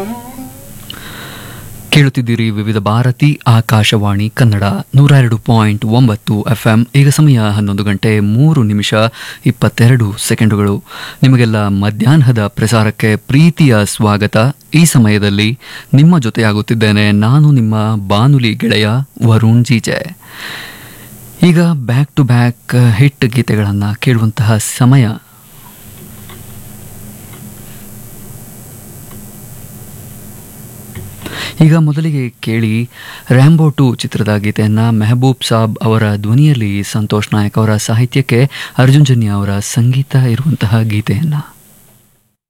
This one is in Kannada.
ಕೇಳುತ್ತಿದ್ದೀರಿ ವಿವಿಧ ಭಾರತಿ ಆಕಾಶವಾಣಿ ಕನ್ನಡ ನೂರ ಎರಡು ಪಾಯಿಂಟ್ ಒಂಬತ್ತು ಎಫ್ ಎಂ ಈಗ ಸಮಯ ಹನ್ನೊಂದು ಗಂಟೆ ಮೂರು ನಿಮಿಷ ಇಪ್ಪತ್ತೆರಡು ಸೆಕೆಂಡುಗಳು ನಿಮಗೆಲ್ಲ ಮಧ್ಯಾಹ್ನದ ಪ್ರಸಾರಕ್ಕೆ ಪ್ರೀತಿಯ ಸ್ವಾಗತ ಈ ಸಮಯದಲ್ಲಿ ನಿಮ್ಮ ಜೊತೆಯಾಗುತ್ತಿದ್ದೇನೆ ನಾನು ನಿಮ್ಮ ಬಾನುಲಿ ಗೆಳೆಯ ವರುಣ್ ಜೀಜೆ ಈಗ ಬ್ಯಾಕ್ ಟು ಬ್ಯಾಕ್ ಹಿಟ್ ಗೀತೆಗಳನ್ನು ಕೇಳುವಂತಹ ಸಮಯ ಈಗ ಮೊದಲಿಗೆ ಕೇಳಿ ರ್ಯಾಂಬೋ ಟು ಚಿತ್ರದ ಗೀತೆಯನ್ನು ಮೆಹಬೂಬ್ ಸಾಬ್ ಅವರ ಧ್ವನಿಯಲ್ಲಿ ಸಂತೋಷ್ ನಾಯಕ್ ಅವರ ಸಾಹಿತ್ಯಕ್ಕೆ ಅರ್ಜುನ್ ಜನ್ಯ ಅವರ ಸಂಗೀತ ಇರುವಂತಹ ಗೀತೆಯನ್ನು